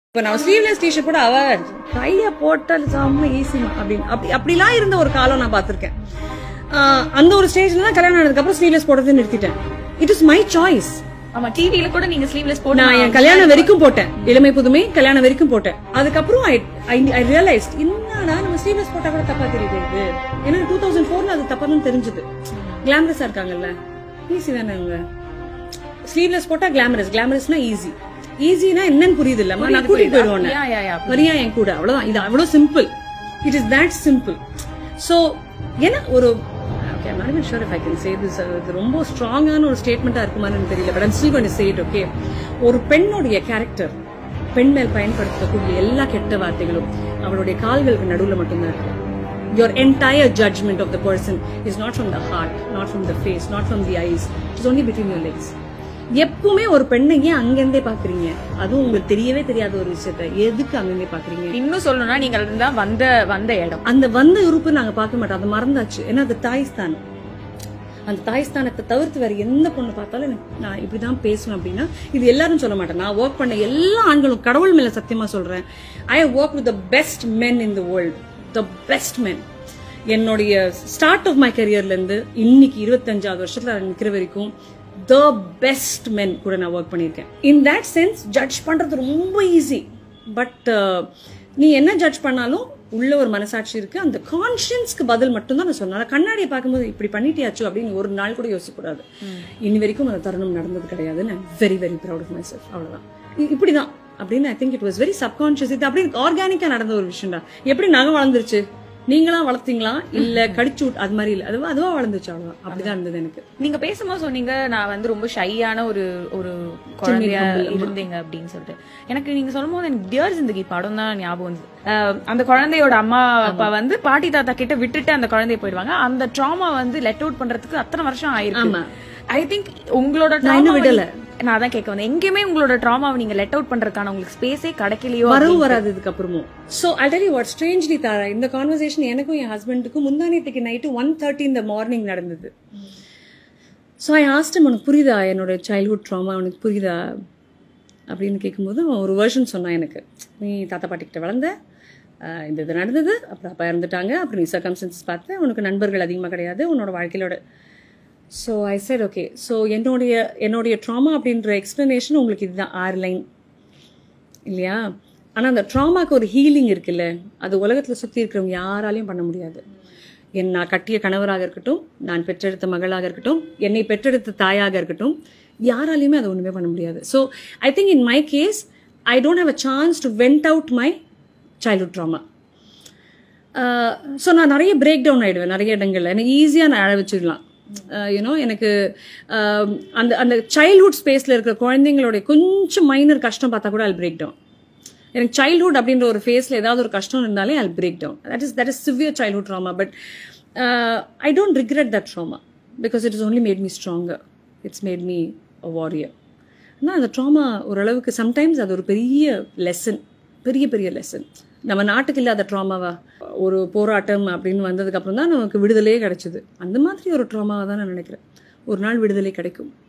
இப்போ நான் sleeveless T shirt கூட அவ கைய போட்டால் செம்ம ஈஸி அப்படின்னு அப்படி அப்படிலாம் இருந்த ஒரு காலம் நான் பார்த்திருக்கேன் ஆஹ் அந்த ஒரு ஸ்டேஜ்ல தான் கல்யாணம் ஆனதுக்கு அப்புறம் ஸ்லீவ்லெஸ் போடுறதை நிறுத்திட்டேன் இட் இஸ் மை சாய்ஸ் ஆமா டிவில கூட நீங்க ஸ்லீவ்லெஸ் போட்டு நான் என் கல்யாணம் வரைக்கும் போட்டேன் இளமை புதுமை கல்யாணம் வரைக்கும் போட்டேன் அதுக்கப்புறம் ஐ ரியலைஸ்ட் என்னடா நம்ம ஸ்லீவ்லெஸ் போட்டா கூட தப்பா தெரியுது இது ஏன்னா டூ தௌசண்ட் ஃபோர்ல அது தப்பான்னு தெரிஞ்சது கிளாமரஸா இருக்காங்கல்ல ஈஸி தானே அவங்க ஸ்லீவ்லெஸ் போட்டா கிளாமரஸ் கிளாமரஸ்னா ஈஸி ஈஸினா என்னன்னு புரியுது இல்லம்மா நான் கூட்டிட்டு போயிடுவேன் யா யா யா வரியா என் கூட அவ்வளவுதான் இது அவ்வளவு simple it is that simple so ஏன்னா ஒரு okay not even sure if I can say this இது ரொம்ப ஸ்ட்ராங்கான ஒரு ஸ்டேட்மெண்டா இருக்குமான்னு எனக்கு தெரியல but I'm still going to say it okay ஒரு பெண்ணுடைய கேரக்டர் பெண் மேல் பயன்படுத்தக்கூடிய எல்லா கெட்ட வார்த்தைகளும் அவளுடைய கால்களுக்கு நடுவுல மட்டும்தான் இருக்கு your entire judgment of the person is not from the heart not from the face not from the eyes it's only between your legs எப்பவுமே ஒரு பெண்ணை ஏன் அங்கிருந்தே பாக்குறீங்க அதுவும் உங்களுக்கு தெரியவே தெரியாத ஒரு விஷயத்த எதுக்கு அங்கிருந்தே பாக்குறீங்க இன்னும் சொல்லணும்னா நீங்க தான் வந்த வந்த இடம் அந்த வந்த உறுப்பு நாங்க பார்க்க மாட்டோம் அது மறந்தாச்சு ஏன்னா அது தாய்ஸ்தானம் அந்த தாய்ஸ்தானத்தை தவிர்த்து வேற எந்த பொண்ணு பார்த்தாலும் எனக்கு நான் இப்படிதான் பேசுவேன் அப்படின்னா இது எல்லாரும் சொல்ல மாட்டேன் நான் ஒர்க் பண்ண எல்லா ஆண்களும் கடவுள் மேல சத்தியமா சொல்றேன் I work with the best men in the world the best men என்னுடைய ஸ்டார்ட் ஆஃப் மை கரியர்ல இருந்து இன்னைக்கு இருபத்தஞ்சாவது வருஷத்துல நான் நிக்கிற வரைக்கும் த பெஸ்ட் மென் கூட நான் ஒர்க் பண்ணியிருக்கேன் இன் தட் சென்ஸ் ஜட்ஜ் பண்றது ரொம்ப ஈஸி பட் நீ என்ன ஜட்ஜ் பண்ணாலும் உள்ள ஒரு மனசாட்சி இருக்கு அந்த கான்ஷியன்ஸ்க்கு பதில் மட்டும் தான் நான் சொன்னேன் கண்ணாடியை பார்க்கும்போது இப்படி பண்ணிட்டியாச்சு அப்படின்னு ஒரு நாள் கூட யோசிக்க கூடாது இனி வரைக்கும் அந்த தருணம் நடந்தது கிடையாது நான் very very proud of my self அவ்வளவுதான் இ- இப்படிதான் அப்படின்னு I think it was very subconscious இது அப்படி ஆர்கானிக்கா நடந்த ஒரு விஷயம்டா எப்படி நகை வளர்ந்துருச்சு நீங்களா வளர்த்தீங்களா இல்ல கடிச்சு விட்டு அது மாதிரி இல்ல அதுவா அதுவா வளர்ந்துச்சு அவ்வளவுதான் அப்படிதான் இருந்தது எனக்கு நீங்க பேசும்போது சொன்னீங்க நான் வந்து ரொம்ப ஷையான ஒரு ஒரு குழந்தையா இருந்தீங்க அப்படின்னு சொல்லிட்டு எனக்கு நீங்க சொல்லும் போது எனக்கு டியர் ஜிந்தகி படம் தான் ஞாபகம் வந்து அந்த குழந்தையோட அம்மா அப்பா வந்து பாட்டி தாத்தா கிட்ட விட்டுட்டு அந்த குழந்தைய போயிடுவாங்க அந்த ட்ராமா வந்து லெட் அவுட் பண்றதுக்கு அத்தனை வருஷம் ஆயிருக்கு ஆமா. ஐ திங்க் உங்களோட நான் இன்னும் trauma விடல. வந்து- நான் அதான் கேட்க வந்தேன் எங்கேயுமே உங்களோட ட்ராமாவை நீங்க லெட் அவுட் பண்றதுக்கான உங்களுக்கு ஸ்பேஸே கிடைக்கலையோ வரவும் வராது இதுக்கு அப்புறமும் so already what strangely Tara இந்த கான்வர்சேஷன் எனக்கும் என் ஹஸ்பண்டுக்கும் முந்தானத்துக்கு நைட்டு ஒன் தேர்ட்டி இந்த மார்னிங் நடந்தது ஸோ ஐ ஆஸ்டம் உனக்கு புரியுதா என்னோட சைல்ட்ஹுட் ட்ராமா உனக்கு புரியுதா அப்படின்னு கேட்கும்போது அவன் ஒரு வேர்ஷன் சொன்னான் எனக்கு நீ தாத்தா பாட்டிக்கிட்ட வளர்ந்த ஆஹ் இந்த இது நடந்தது அப்புறம் அப்பா இறந்துட்டாங்க அப்புறம் நீ சர்க்கம்ஸ்டன்சஸ் பார்த்து உனக்கு நண்பர்கள் அதிகமாக கிடையாது உன்னோட வாழ்க்கையிலோட so I said okay so என்னுடைய என்னுடைய ட்ராமா அப்படின்ற எக்ஸ்ப்ளனேஷன் உங்களுக்கு இதுதான் ஆறு லைன் இல்லையா ஆனால் அந்த ட்ராமாக்கு ஒரு ஹீலிங் இருக்குல்ல அது உலகத்தில் சுற்றி இருக்கிறவங்க யாராலையும் பண்ண முடியாது என் நான் கட்டிய கணவராக இருக்கட்டும் நான் பெற்றெடுத்த மகளாக இருக்கட்டும் என்னை பெற்றெடுத்த தாயாக இருக்கட்டும் யாராலையுமே அதை ஒன்றுமே பண்ண முடியாது so I think in my case I don't have a chance to went out my childhood trauma so நான் நிறைய பிரேக் டவுன் ஆயிடுவேன் நிறைய இடங்கள்ல எனக்கு ஈஸியாக நான் அழ வச்சிடலாம் யூனோ எனக்கு uh, அந்த அந்த சைல்ட்ஹுட் ஸ்பேஸில் இருக்கிற குழந்தைங்களுடைய கொஞ்சம் மைனர் கஷ்டம் பார்த்தா கூட அது பிரேக் டவுன் எனக்கு சைல்ட்ஹுட் அப்படின்ற ஒரு ஃபேஸில் ஏதாவது ஒரு கஷ்டம் இருந்தாலே I break down that is that is severe childhood trauma but I don't regret that trauma because it is only made me stronger it's made me a warrior ஆனால் அந்த ட்ராமா ஓரளவுக்கு சம்டைம்ஸ் அது ஒரு பெரிய லெசன் பெரிய பெரிய lesson நம்ம நாட்டுக்கு இல்லாத ட்ராமாவா ஒரு போராட்டம் அப்படின்னு வந்ததுக்கப்புறம் தான் நமக்கு விடுதலையே கிடைச்சிது அந்த மாதிரி ஒரு ட்ராமாவை தான் நான் நினைக்கிறேன் ஒரு நாள் விடுதலை கிடைக்கும்